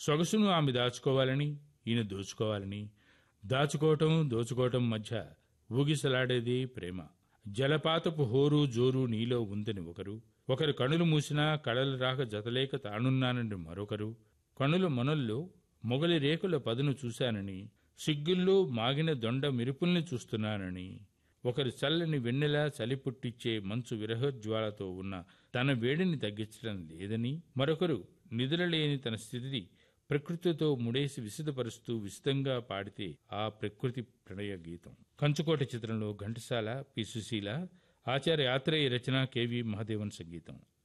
సొగసును ఆమె దాచుకోవాలని ఈయన దోచుకోవాలని దాచుకోవటం దోచుకోవటం మధ్య ఊగిసలాడేది ప్రేమ జలపాతపు హోరు జోరు నీలో ఉందని ఒకరు ఒకరు కనులు మూసినా కళలు రాక జతలేక తానున్నానని మరొకరు కనుల మొనల్లో మొగలి రేకుల పదును చూశానని సిగ్గుల్లో మాగిన దొండ మెరుపుల్ని చూస్తున్నానని ఒకరు చల్లని వెన్నెల చలి పుట్టిచ్చే మంచు విరహజ్వాలతో ఉన్న తన వేడిని తగ్గించడం లేదని మరొకరు నిద్రలేని తన స్థితిని ప్రకృతితో ముడేసి విసిదపరుస్తూ విశిదంగా పాడితే ఆ ప్రకృతి ప్రణయ గీతం కంచుకోట చిత్రంలో ఘంటసాల పి సుశీల ఆచార్య ఆత్రేయ రచన కెవి మహాదేవన్ సంగీతం